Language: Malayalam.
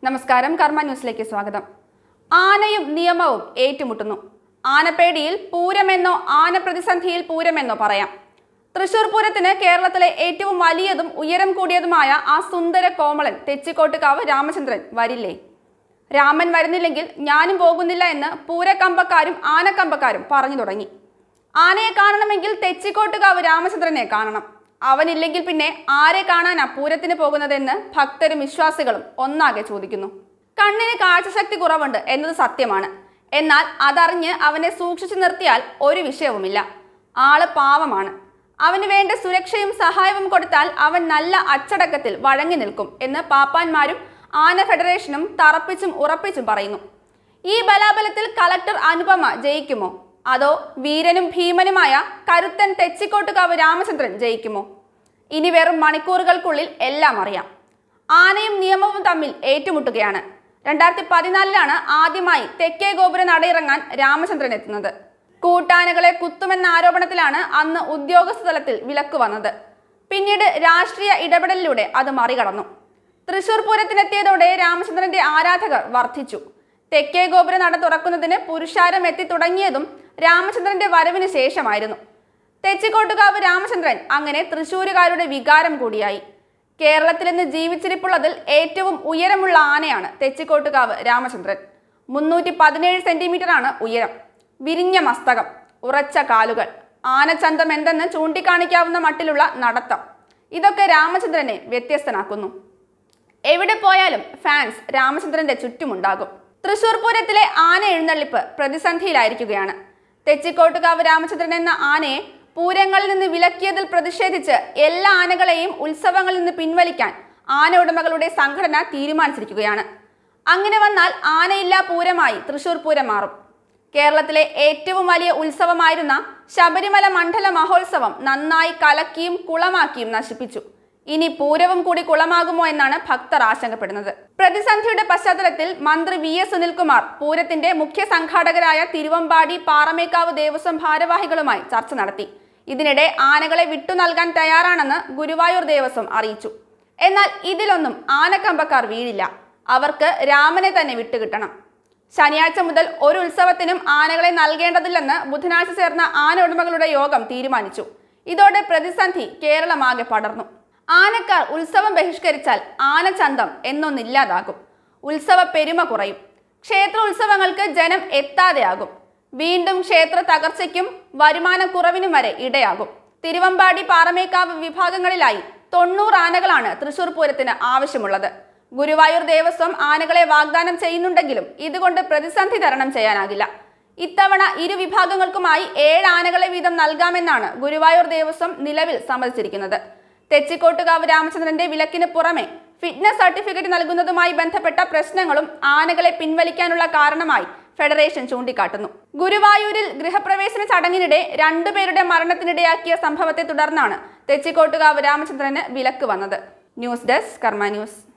നമസ്കാരം കർമ്മ ന്യൂസിലേക്ക് സ്വാഗതം ആനയും നിയമവും ഏറ്റുമുട്ടുന്നു ആനപ്പേടിയിൽ പൂരമെന്നോ ആന പ്രതിസന്ധിയിൽ പൂരമെന്നോ പറയാം തൃശൂർ പൂരത്തിന് കേരളത്തിലെ ഏറ്റവും വലിയതും ഉയരം കൂടിയതുമായ ആ സുന്ദര കോമളൻ തെച്ചിക്കോട്ടുകാവ് രാമചന്ദ്രൻ വരില്ലേ രാമൻ വരുന്നില്ലെങ്കിൽ ഞാനും പോകുന്നില്ല എന്ന് പൂരക്കമ്പക്കാരും ആനക്കമ്പക്കാരും പറഞ്ഞു തുടങ്ങി ആനയെ കാണണമെങ്കിൽ തെച്ചിക്കോട്ടുകാവ് രാമചന്ദ്രനെ കാണണം അവനില്ലെങ്കിൽ പിന്നെ ആരെ കാണാനാ പൂരത്തിന് പോകുന്നതെന്ന് ഭക്തരും വിശ്വാസികളും ഒന്നാകെ ചോദിക്കുന്നു കണ്ണിന് കാഴ്ചശക്തി കുറവുണ്ട് എന്നത് സത്യമാണ് എന്നാൽ അതറിഞ്ഞ് അവനെ സൂക്ഷിച്ചു നിർത്തിയാൽ ഒരു വിഷയവുമില്ല ആള് പാവമാണ് അവന് വേണ്ട സുരക്ഷയും സഹായവും കൊടുത്താൽ അവൻ നല്ല അച്ചടക്കത്തിൽ വഴങ്ങി നിൽക്കും എന്ന് പാപ്പാന്മാരും ആന ഫെഡറേഷനും തറപ്പിച്ചും ഉറപ്പിച്ചും പറയുന്നു ഈ ബലാബലത്തിൽ കളക്ടർ അനുപമ ജയിക്കുമോ അതോ വീരനും ഭീമനുമായ കരുത്തൻ തെച്ചിക്കോട്ടുകാവ് രാമചന്ദ്രൻ ജയിക്കുമോ ഇനി വെറും മണിക്കൂറുകൾക്കുള്ളിൽ എല്ലാം അറിയാം ആനയും നിയമവും തമ്മിൽ ഏറ്റുമുട്ടുകയാണ് രണ്ടായിരത്തി പതിനാലിലാണ് ആദ്യമായി തെക്കേ ഗോപുര നടയിറങ്ങാൻ രാമചന്ദ്രൻ എത്തുന്നത് കൂട്ടാനകളെ കുത്തുമെന്ന ആരോപണത്തിലാണ് അന്ന് ഉദ്യോഗസ്ഥ തലത്തിൽ വിലക്ക് വന്നത് പിന്നീട് രാഷ്ട്രീയ ഇടപെടലിലൂടെ അത് മറികടന്നു തൃശൂർ പൂരത്തിനെത്തിയതോടെ രാമചന്ദ്രന്റെ ആരാധകർ വർദ്ധിച്ചു തെക്കേ ഗോപുര നട തുറക്കുന്നതിന് പുരുഷാരം എത്തി തുടങ്ങിയതും രാമചന്ദ്രന്റെ വരവിന് ശേഷമായിരുന്നു തെച്ചിക്കോട്ടുകാവ് രാമചന്ദ്രൻ അങ്ങനെ തൃശൂരുകാരുടെ വികാരം കൂടിയായി കേരളത്തിൽ നിന്ന് ജീവിച്ചിരിപ്പുള്ളതിൽ ഏറ്റവും ഉയരമുള്ള ആനയാണ് തെച്ചിക്കോട്ടുകാവ് രാമചന്ദ്രൻ മുന്നൂറ്റി പതിനേഴ് സെന്റിമീറ്റർ ആണ് ഉയരം വിരിഞ്ഞ മസ്തകം ഉറച്ച കാലുകൾ ആനച്ചന്തം എന്തെന്ന് ചൂണ്ടിക്കാണിക്കാവുന്ന മട്ടിലുള്ള നടത്തം ഇതൊക്കെ രാമചന്ദ്രനെ വ്യത്യസ്തനാക്കുന്നു എവിടെ പോയാലും ഫാൻസ് രാമചന്ദ്രന്റെ ചുറ്റുമുണ്ടാകും തൃശൂർ പൂരത്തിലെ ആന എഴുന്നള്ളിപ്പ് പ്രതിസന്ധിയിലായിരിക്കുകയാണ് തെച്ചിക്കോട്ടുകാവ് രാമചന്ദ്രൻ എന്ന ആനയെ പൂരങ്ങളിൽ നിന്ന് വിലക്കിയതിൽ പ്രതിഷേധിച്ച് എല്ലാ ആനകളെയും ഉത്സവങ്ങളിൽ നിന്ന് പിൻവലിക്കാൻ ആന ഉടമകളുടെ സംഘടന തീരുമാനിച്ചിരിക്കുകയാണ് അങ്ങനെ വന്നാൽ ആനയില്ലാ പൂരമായി തൃശൂർ പൂരം മാറും കേരളത്തിലെ ഏറ്റവും വലിയ ഉത്സവമായിരുന്ന ശബരിമല മണ്ഡല മഹോത്സവം നന്നായി കലക്കിയും കുളമാക്കിയും നശിപ്പിച്ചു ഇനി പൂരവും കൂടി കുളമാകുമോ എന്നാണ് ഭക്തർ ആശങ്കപ്പെടുന്നത് പ്രതിസന്ധിയുടെ പശ്ചാത്തലത്തിൽ മന്ത്രി വി എസ് സുനിൽകുമാർ പൂരത്തിന്റെ മുഖ്യ സംഘാടകരായ തിരുവമ്പാടി പാറമേക്കാവ് ദേവസ്വം ഭാരവാഹികളുമായി ചർച്ച നടത്തി ഇതിനിടെ ആനകളെ വിട്ടു നൽകാൻ തയ്യാറാണെന്ന് ഗുരുവായൂർ ദേവസ്വം അറിയിച്ചു എന്നാൽ ഇതിലൊന്നും ആനക്കമ്പക്കാർ വീഴില്ല അവർക്ക് രാമനെ തന്നെ വിട്ടുകിട്ടണം ശനിയാഴ്ച മുതൽ ഒരു ഉത്സവത്തിനും ആനകളെ നൽകേണ്ടതില്ലെന്ന് ബുധനാഴ്ച ചേർന്ന ആന ഉടമകളുടെ യോഗം തീരുമാനിച്ചു ഇതോടെ പ്രതിസന്ധി കേരളമാകെ പടർന്നു ആനക്കാർ ഉത്സവം ബഹിഷ്കരിച്ചാൽ ആനച്ചന്തം എന്നൊന്നില്ലാതാകും ഉത്സവ പെരുമ കുറയും ക്ഷേത്ര ഉത്സവങ്ങൾക്ക് ജനം എത്താതെയാകും വീണ്ടും ക്ഷേത്ര തകർച്ചയ്ക്കും വരുമാനക്കുറവിനും വരെ ഇടയാകും തിരുവമ്പാടി പാറമേക്കാവ് വിഭാഗങ്ങളിലായി തൊണ്ണൂറ് ആനകളാണ് തൃശൂർ പൂരത്തിന് ആവശ്യമുള്ളത് ഗുരുവായൂർ ദേവസ്വം ആനകളെ വാഗ്ദാനം ചെയ്യുന്നുണ്ടെങ്കിലും ഇതുകൊണ്ട് പ്രതിസന്ധി തരണം ചെയ്യാനാകില്ല ഇത്തവണ ഇരു വിഭാഗങ്ങൾക്കുമായി ഏഴ് ആനകളെ വീതം നൽകാമെന്നാണ് ഗുരുവായൂർ ദേവസ്വം നിലവിൽ സമ്മതിച്ചിരിക്കുന്നത് തെച്ചിക്കോട്ടുകാവ് രാമചന്ദ്രന്റെ വിലക്കിന് പുറമെ ഫിറ്റ്നസ് സർട്ടിഫിക്കറ്റ് നൽകുന്നതുമായി ബന്ധപ്പെട്ട പ്രശ്നങ്ങളും ആനകളെ പിൻവലിക്കാനുള്ള കാരണമായി ഫെഡറേഷൻ ചൂണ്ടിക്കാട്ടുന്നു ഗുരുവായൂരിൽ ഗൃഹപ്രവേശന ചടങ്ങിനിടെ രണ്ടുപേരുടെ മരണത്തിനിടയാക്കിയ സംഭവത്തെ തുടർന്നാണ് തെച്ചിക്കോട്ടുകാവ് രാമചന്ദ്രന് വിലക്ക് വന്നത് ന്യൂസ് ഡെസ്ക് കർമ്മ ന്യൂസ്